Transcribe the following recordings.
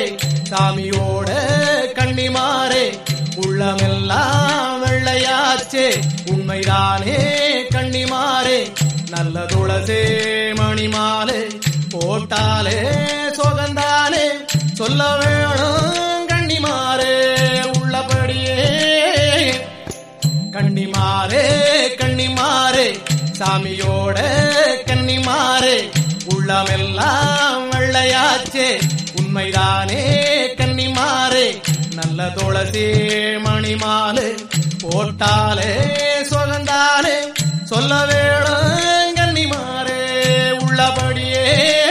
கன்னிமாரே சாமியோட கன்னிமாரே உள்ளமெல்லாம் வெள்ளையாச்சே உண்மைதானே கன்னிமாரே நல்ல துளசே மணிமாலே போட்டாலே சொகந்தானே சொல்ல வேணும் கன்னிமாரே உள்ளபடியே கன்னிமாரே கன்னிமாரே சாமியோட கன்னிமாரே உள்ளமெல்லாம் வெள்ளையாச்சே உண்மைதானே கன்னிமாரே நல்ல துளசி மணிமாலே போட்டாலே சொகந்தானே சொல்ல வேணும் கன்னிமாரே உள்ளபடியே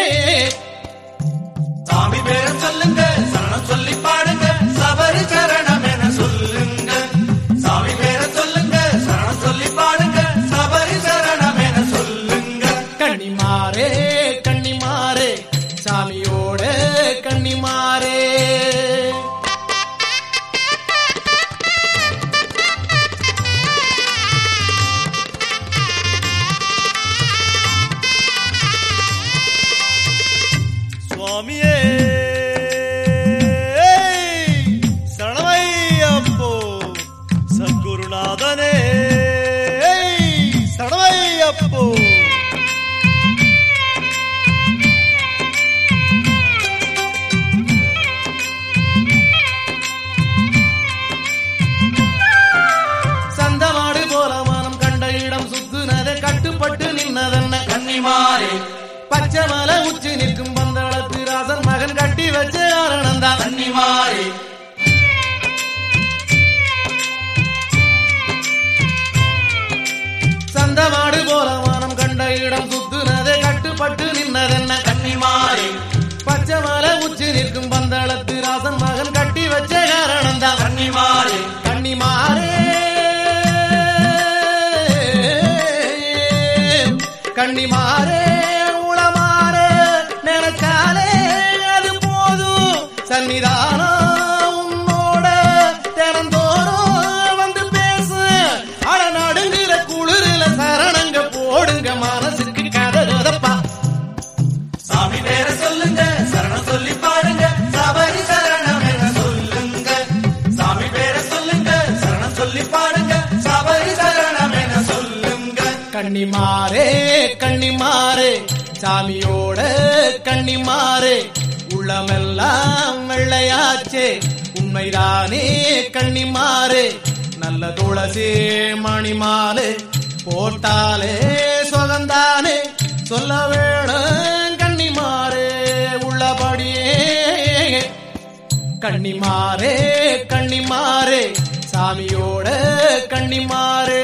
சாமி பேர சொல்லுங்க சரணம் சொல்லி பாடுங்க சபரி சரணம் என சொல்லுங்க சாமி பேர சொல்லுங்க சரணம் சொல்லி பாடுங்க சபரி சரணம் என சொல்லுங்க கன்னிமாரே கன்னிமாரே சாமியோட கன்னிமாரே சுவாமியே சரணமையப்போ சத்குருநாதனே சரணமையப்போ சந்தமாடு போல மனம் கண்ட இடம் சுத்துனதை கட்டுப்பட்டு நின்னதென்ன கன்னிமாரே பச்சை மலை உச்சி நிற்கும் பந்தளத்து ராசன் மகன் கட்டி வச்ச காரணம்தான் கன்னிமாரே சந்தமாடு போல மனம் கண்ட இடம் சுத்துனதை கட்டுப்பட்டு நின்னதென்ன கன்னிமாரே பச்சை மலை உச்சி நிற்கும் பந்தளத்து ராசன் மகன் கட்டி வச்ச காரணம்தான் கன்னிமாரே கன்னிமாரே கன்னிமாரே உளமாரே நினைச்சாலே அது போதும் சன்னிதானம் உன்னோட தினந்தோறும் வந்து பேசு அட நடுங்கிற குளிரில சரணங்க போடுங்க மனசுக்கு கதை கதப்பா சாமி பேர சொல்லுங்க சரணம் சொல்லி பாடுங்க சபரி சரணம் என சொல்லுங்க சாமி பேர சொல்லுங்க சரணம் சொல்லி பாடுங்க சபரி சரணம் என சொல்லுங்க கன்னிமாரே கன்னிமாரே சாமியோட கன்னிமாரே உள்ளமெல்லாம் வெள்ளையாச்சே உண்மைதானே கன்னிமாரே நல்ல துளசி மணிமாலே போட்டாலே சொகந்தானே சொல்ல வேணும் கன்னிமாரே உள்ளபடியே கன்னிமாரே கன்னிமாரே சாமியோட கன்னிமாரே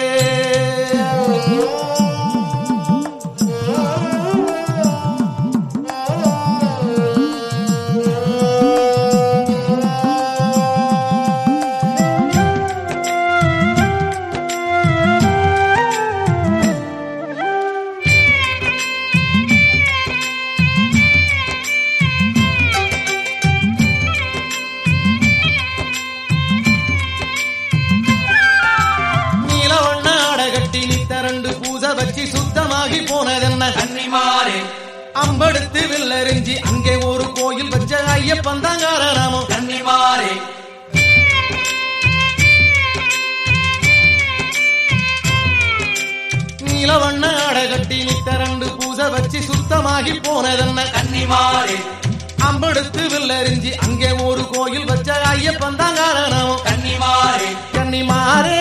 நீலவண்ண அடகட்டி நித்தரண்டு பூசை வச்சு சுத்தமாகி போனதென்ன கன்னிமாரே அம்பெடுத்து வில்லறிஞ்சி அங்கே ஒரு கோயில் வச்ச ஐயப்பன் தான் காரணமும் கன்னிமாரே நீலவண்ண அடகட்டி நித்தரண்டு பூசை வச்சு சுத்தமாகி போனதென்ன கன்னிமாரே அம்பெடுத்து வில்லறிஞ்சி அங்கே ஒரு கோயில் வச்ச ஐயப்பன் தான் காரணமும் கன்னிமாரே கன்னிமாரே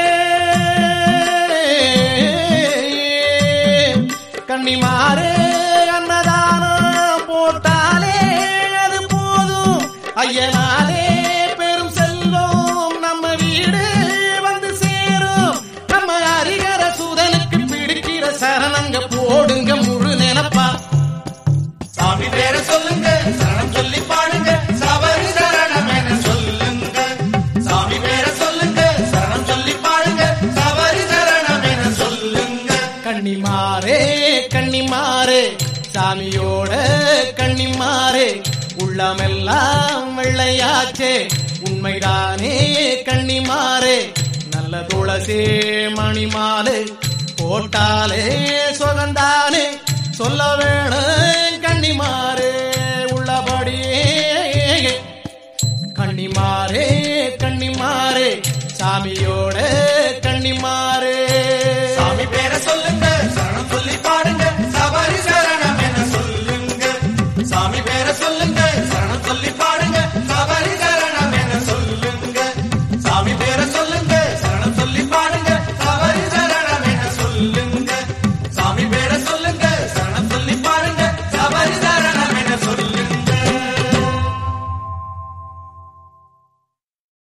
கன்னிமாரே அன்னதானம் போட்டாலே அது போதும் ஐயனாலே பெரும் செல்வம் நம்ம வீடு வந்து சேரும் நம்ம அரிகர சூதனுக்கு பிடிக்கிற சரணங்க போடுங்க முழு நினப்பா சாமி பேர சொல்லுங்க சரணம் சொல்லி பாடுங்க சபரி சரணம் என சொல்லுங்க சாமி பேர சொல்லுங்க சரணம் சொல்லி பாடுங்க சபரி சரணம் என சொல்லுங்க கன்னிமாரே கன்னிமாரே சாமியோட கன்னிமாரே உள்ளமெல்லாம் வெள்ளையாச்சே உண்மைதானே கன்னிமாரே நல்ல துளசி மணிமாலே போட்டாலே சொகந்தானே சொல்ல வேணும் கன்னிமாரே உள்ளபடியே சாமியோ